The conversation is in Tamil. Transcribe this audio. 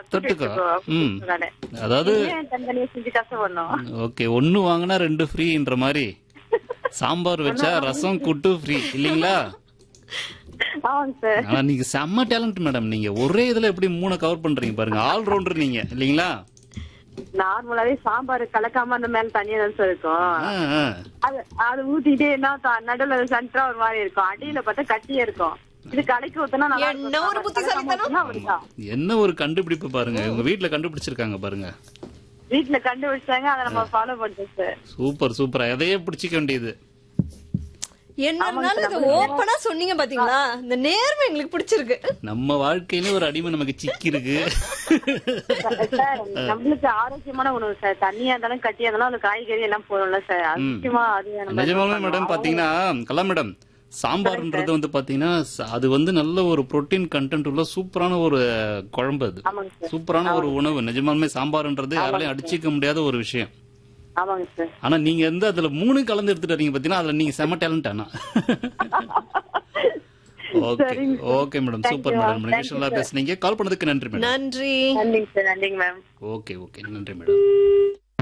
தொட்டுக்கோ. ம். நானு. அதாவது ஏன் தனித்தனியா செஞ்சு கஷ்டப்படணும் ஓகே ஒன்னு வாங்கினா ரெண்டு ஃப்ரீன்ற மாதிரி சாம்பார் வச்சா ரசம் கூட்டு ஃப்ரீ இல்லீங்களா ஆமாங்க சார் ஆனா நீங்க செம்ம டேலண்ட் மேடம் நீங்க ஒரே இதுல எப்படி மூணு கவர் பண்றீங்க பாருங்க ஆல் ரவுண்டர் நீங்க இல்லீங்களா நார்மலாவே சாம்பார் கலக்காம அந்த மேல தனியா தான் சார் இருக்கும் ஆ, ஆ. அது அது ஊத்திட்டே என்ன நடுவுல சென்டரா ஒரு மாதிரி இருக்கும் அடியில பார்த்தா கட்டியே இருக்கும் இது கலைக்கு ஊத்துனா நல்லா இருக்கும். என்ன ஒரு புத்திசாலித்தனம்? கலக்காம ஊத்துனா அப்படிதான். என்ன ஒரு கண்டுபிடிப்பு பாருங்க உங்க வீட்ல கண்டுபிடிச்சிருக்காங்க பாருங்க வீட்டுல கண்டுபிடிச்சாங்க அதை நம்ம ஃபாலோ பண்றோம் சார் சூப்பர் சூப்பர் அதையே பிடிச்சிக்க வேண்டியது என்ன இருந்தாலும் இது ஓப்பனா சொன்னீங்க பாத்தீங்களா இந்த நேர்மை எங்களுக்கு பிடிச்சிருக்கு நம்ம வாழ்க்கையில ஒரு அடிமை நமக்கு சிக்கி இருக்கு சார் நம்மளுக்கு ஆரோக்கியமான உணவு சார் தண்ணியா இருந்தாலும் கட்டியா இருந்தாலும் அந்த காய்கறி எல்லாம் போடும்ல சார் அது முக்கியமா அது நம்ம நிஜமாவே மேடம் பாத்தீங்கன்னா கலா மேடம் சாம்பார்ன்றது வந்து பாத்தீங்கன்னா ச- அது வந்து நல்ல ஒரு புரோட்டீன் கண்டென்ட் உள்ள சூப்பரான ஒரு குழம்பு அது ஆமாங்க சார் சூப்பரான ஒரு உணவு நிஜமாலுமே சாம்பார்ன்றது யாராலையும் அடிச்சிக்க முடியாத ஒரு விஷயம் ஆமாங்க சார் ஆனா நீங்க வந்து அதுல மூணு கலந்து எடுத்துட்டு வரீங்க பாத்தீங்கன்னா அதுல நீங்க செம டேலண்ட் ஆனா okay okay madam super madam நிகழ்ச்சியா பேசுனீங்க கால் பண்ணதுக்கு நன்றி மேடம் நன்றி நன்றிங்க சார் நன்றிங்க மேம் ஓகே ஓகே நன்றி மேடம்